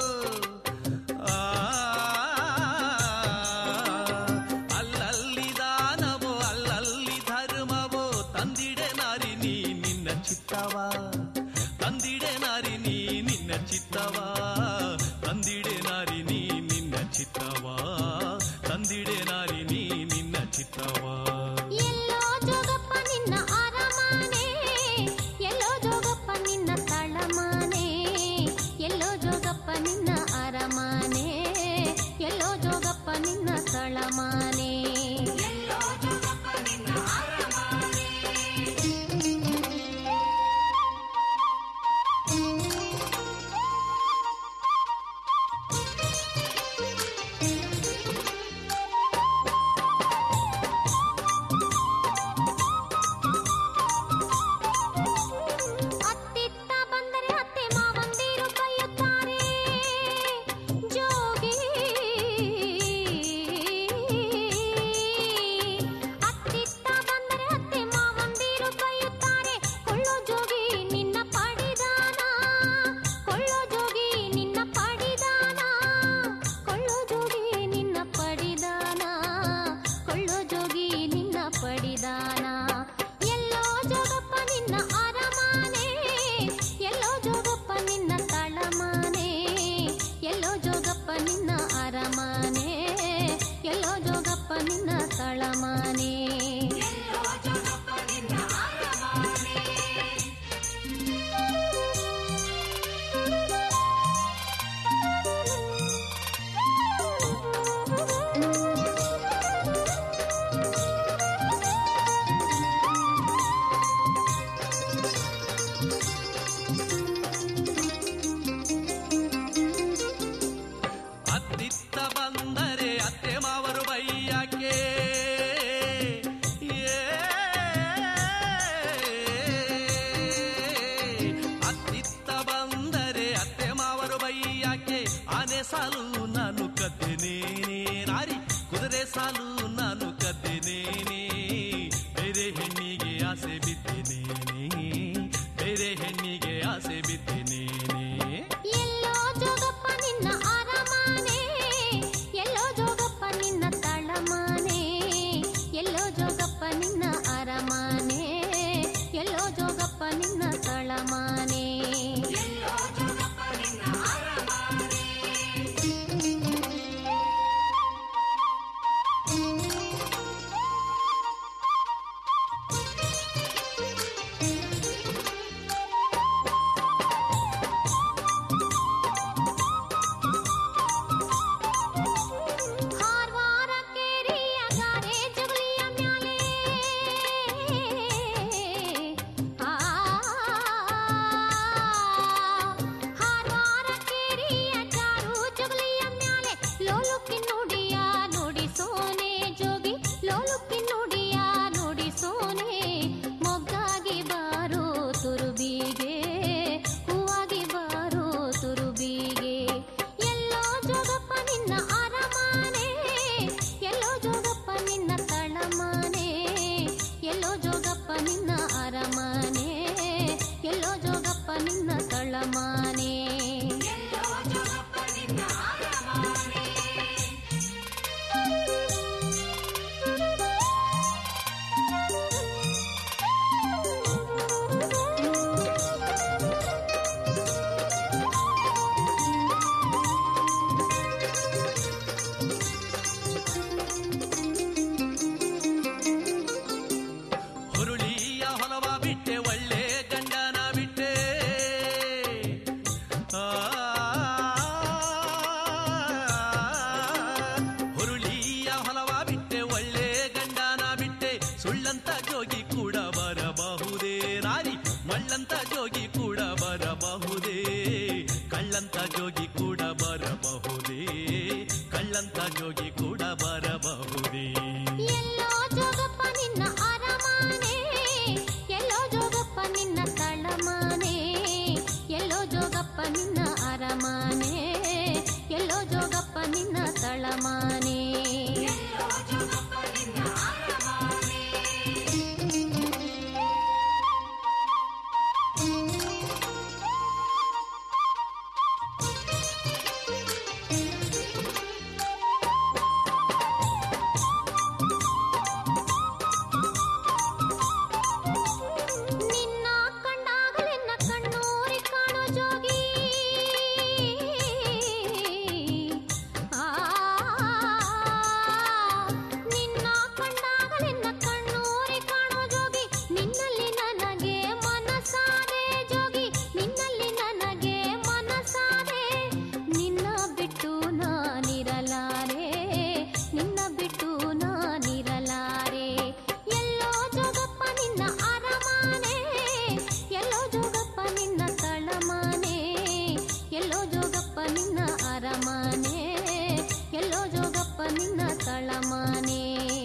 O: ಆನೆ ಸಾಲು ನಾನು ಕದ್ದೆನೇನೆ ನಾರಿ ಕುದುರೆ ಸಾಲು ನಾನು ಕದ್ದೆನೇನೆ ಬೇರೆ ಹೆಣ್ಣಿಗೆ ಆಸೆ ಬಿದ್ದೆನೇನೆ ಬೇರೆ ಹೆಣ್ಣಿಗೆ ಆಸೆ ಬಿದ್ದೆನೇನೆ
P: ಎಲ್ಲೋ ಜೋಗಪ್ಪ ನಿನ್ನ ಅರಮಾನೆ ಎಲ್ಲೋ ಜೋಗಪ್ಪ ನಿನ್ನ ತಳಮಾನೆ ಎಲ್ಲೋ ಜೋಗಪ್ಪ ನಿನ್ನ ಅರಮಾನೆ ಎಲ್ಲೋ ಜೋಗಪ್ಪ ನಿನ್ನ ತಳಮಾನೆ ಹಾರ್ವಾರ ಕೇರಿಯ ಗಾರೆ ಜಗುಲಿಯ ಮ್ಯಾಲೆ ಆ ಹಾರ್ವಾರ ಕೇರಿಯ ಚಾರು ಜಗುಲಿಯ ಮ್ಯಾಲೆ ಲೋಲುಕ್ಕಿ ನುಡಿಯ ನುಡಿಸೋನೆ ಜೋಗಿ ಲೋಲುಕ್ಕಿ ನುಡಿಯ ನುಡಿಸೋನೆ ಮೊಗ್ಗಾಗಿ ಬಾರೋ ತುರುಬಿಗೆ ಹೂವಾಗಿ ಬಾರೋ ತುರುಬಿಗೆ ಎಲ್ಲೋ ಜೋಗಪ್ಪ ನಿನ್ನ ಅರಮಾನೆ ಎಲ್ಲೋ ಜೋಗಪ್ಪ ನಿನ್ನ ತಳಮಾನೆ ಎಲ್ಲೋ ಜೋಗಪ್ಪ ನಿನ್ನ ಅರಮಾನೆ ಎಲ್ಲೋ ಜೋಗಪ್ಪ ನಿನ್ನ ತಳಮಾನೆ
O: ಹುರುಳಿಯ ಹೊಲವ ಬಿಟ್ಟೆ ಒಳ್ಳೆ ಗಂಡನ ಬಿಟ್ಟೆ ಆ, ಹುರುಳಿಯ ಹೊಲವ ಬಿಟ್ಟೆ ಒಳ್ಳೆ ಗಂಡನ ಬಿಟ್ಟೆ ಸುಳ್ಳಂತ ಜೋಗಿ ಕೂಡ ಬರಬಹುದೇ ನಾರಿ ಮಳ್ಳಂತ ಜೋಗಿ ಕೂಡ ಬರಬಹುದೇ ಕಳ್ಳಂತ ಜೋಗಿ ಕೂಡ ಬರಬಹುದೇ ಕಳ್ಳಂತ ಜೋಗಿ ಕೂಡ ಬರಬಹುದೇ
P: ಎಲ್ಲೋ ಜೋಗಪ್ಪ ನಿನ್ನ ಅರಮಾನೆ ಎಲ್ಲೋ ಜೋಗಪ್ಪ ನಿನ್ನ ತಳಮಾನೆ ಎಲ್ಲೋ ಜೋಗಪ್ಪ ನಿನ್ನ ಅರಮಾನೆ ಎಲ್ಲೋ ಜೋಗಪ್ಪ ನಿನ್ನ ತಳಮಾನೆ ನಿನ್ನ ಕಂಡಾಗಲೆನ್ನ ಕಣ್ಣೂರಿ ಕಾಣೋ ಜೋಗಿ ಆ ನಿನ್ನ ಕಂಡಾಗಲೆನ್ನ ಕಣ್ಣೂರಿ ಕಾಣೋ ಜೋಗಿ ನಿನ್ನಲ್ಲಿ ನನಗೆ ಮನಸಾದೆ ಜೋಗಿ ನಿನ್ನಲ್ಲಿ ನನಗೆ ಮನಸಾದೆ ನಿನ್ನ ಬಿಟ್ಟು ನಾನಿರಲಾರೆ ನಿನ್ನ ಬಿಟ್ಟು ನಾನಿರಲಾರೆ ಎಲ್ಲೋ ಜೋಗಪ್ಪ ನಿನ್ನ ಅರಮಾನೆ ಎಲ್ಲೋ ಜೋಗಪ್ಪ ನಿನ್ನ ತಳಮಾನೆ ಎಲ್ಲೋ ಜೋಗಪ್ಪ ನಿನ್ನ ಅರಮಾನೆ ಎಲ್ಲೋ ಜೋಗಪ್ಪ ನಿನ್ನ ತಳಮಾನೆ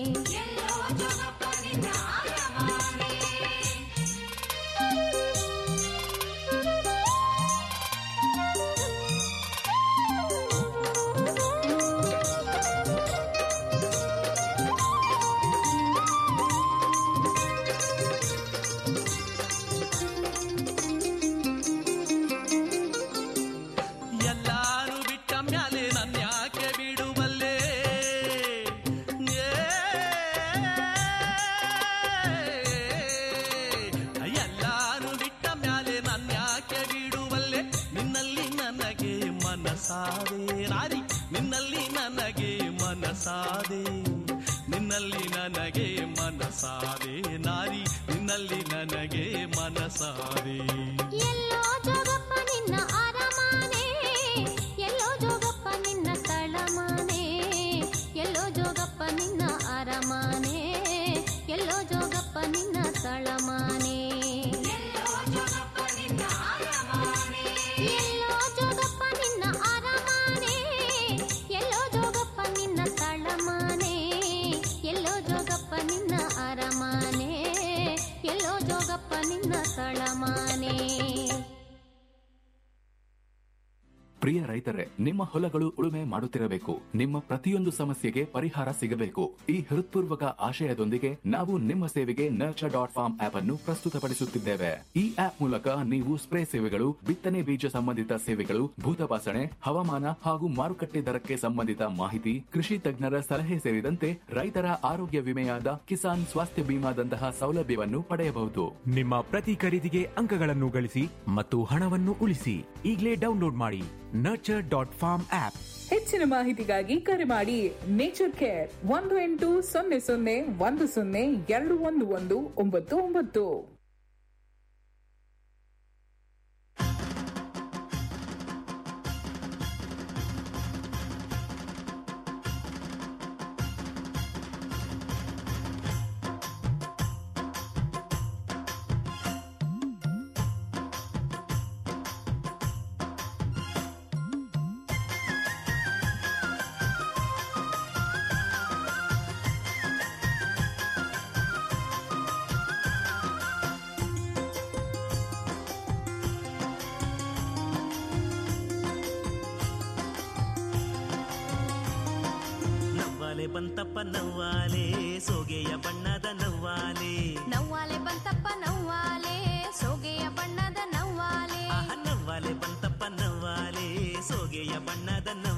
O: ಎಲ್ಲಾರು ಬಿಟ್ಟ ಮ್ಯಾಲೆ ನನ್ನ ಯಾಕೆ ಬಿಡುವಲ್ಲೇ ಏ, ಎಲ್ಲಾರು ಬಿಟ್ಟ ಮ್ಯಾಲೆ ನನ್ನ ಯಾಕೆ ಬಿಡುವಲ್ಲೆ ನಿನ್ನಲ್ಲಿ ನನಗೆ ಮನಸಾದೆ ನಾರಿ ನಿನ್ನಲ್ಲಿ ನನಗೆ ಮನಸಾದೆ ನಿನ್ನಲ್ಲಿ ನನಗೆ ಮನಸಾದೆ ನಾರಿ ನಿನ್ನಲ್ಲಿ ನನಗೆ ಮನಸಾದೆ
P: ಎಲ್ಲೋ ಜೋಗಪ್ಪ ನಿನ್ನ ಅರಮಾನೆ ಎಲ್ಲೋ ಜೋಗಪ್ಪ ನಿನ್ನ ತಳಮಾನೆ ಎಲ್ಲೋ ಜೋಗಪ್ಪ ನಿನ್ನ ಅರಮಾನೆ ಎಲ್ಲೋ ಜೋಗಪ್ಪ ನಿನ್ನ ತಳಮಾನೆ ಎಲ್ಲೋ ಜೋಗಪ್ಪ ನಿನ್ನ ಅರಮಾನೆ ಎಲ್ಲೋ ಜೋಗಪ್ಪ ನಿನ್ನ ಅರಮಾನೆ ಎಲ್ಲೋ ಜೋಗಪ್ಪ ನಿನ್ನ ತಳಮಾನೆ ಎಲ್ಲೋ ಜೋಗಪ್ಪ ನಿನ್ನ ಅರಮಾನೆ ಎಲ್ಲೋ ಜೋಗಪ್ಪ ನಿನ್ನ ತಳಮಾನೆ
Q: ಪ್ರಿಯ ರೈತರೇ ನಿಮ್ಮ ಹೊಲಗಳು ಉಳುಮೆ ಮಾಡುತ್ತಿರಬೇಕು ನಿಮ್ಮ ಪ್ರತಿಯೊಂದು ಸಮಸ್ಯೆಗೆ ಪರಿಹಾರ ಸಿಗಬೇಕು ಈ ಹೃತ್ಪೂರ್ವಕ ಆಶಯದೊಂದಿಗೆ ನಾವು ನಿಮ್ಮ ಸೇವೆಗೆ ನರ್ಚರ್ ಡಾಟ್ ಫಾರ್ಮ್ ಆಪ್ ಅನ್ನು ಪ್ರಸ್ತುತಪಡಿಸುತ್ತಿದ್ದೇವೆ ಈ ಆಪ್ ಮೂಲಕ ನೀವು ಸ್ಪ್ರೇ ಸೇವೆಗಳು ಬಿತ್ತನೆ ಬೀಜ ಸಂಬಂಧಿತ ಸೇವೆಗಳು ಭೂತಪಾಸಣೆ ಹವಾಮಾನ ಹಾಗೂ ಮಾರುಕಟ್ಟೆ ದರಕ್ಕೆ ಸಂಬಂಧಿತ ಮಾಹಿತಿ ಕೃಷಿ ತಜ್ಞರ ಸಲಹೆ ಸೇರಿದಂತೆ ರೈತರ ಆರೋಗ್ಯ ವಿಮೆಯಾದ ಕಿಸಾನ್ ಸ್ವಾಸ್ಥ್ಯ ಬಿಮಾದಂತಹ ಸೌಲಭ್ಯವನ್ನು ಪಡೆಯಬಹುದು
R: ನಿಮ್ಮ ಪ್ರತಿ ಖರೀದಿಗೆ ಅಂಕಗಳನ್ನು ಗಳಿಸಿ ಮತ್ತು ಹಣವನ್ನು ಉಳಿಸಿ ಈಗಲೇ ಡೌನ್ಲೋಡ್ ಮಾಡಿ ನರ್ಚರ್ ಡಾಟ್ ಫಾರ್ಮ್ ಆಪ್
S: ಹೆಚ್ಚಿನ ಮಾಹಿತಿಗಾಗಿ ಕರೆ ಮಾಡಿ ನೇಚರ್ ಕೇರ್ ಒಂದು ಎಂಟು ಸೊನ್ನೆ ಸೊನ್ನೆ ಒಂದು ಸೊನ್ನೆ ಎರಡು ಒಂದು ಒಂದು ಒಂಬತ್ತು ಒಂಬತ್ತು
T: ನವ್ವಾಲೆ ಬಂತಪ್ಪ ನವ್ವಾಲೆ ಸೋಗೆಯ ಬಣ್ಣದ ನವ್ವಾಲೆ
P: ನವ್ವಾಲೆ ಬಂತಪ್ಪ ನವ್ವಾಲೆ ಸೋಗೆಯ ಬಣ್ಣದ ನವ್ವಾಲೆ
T: ಆಹ, ನವ್ವಾಲೆ ಬಂತಪ್ಪ ನವ್ವಾಲೆ ಸೋಗೆಯ ಬಣ್ಣದ ನವ್ವಾಲೆ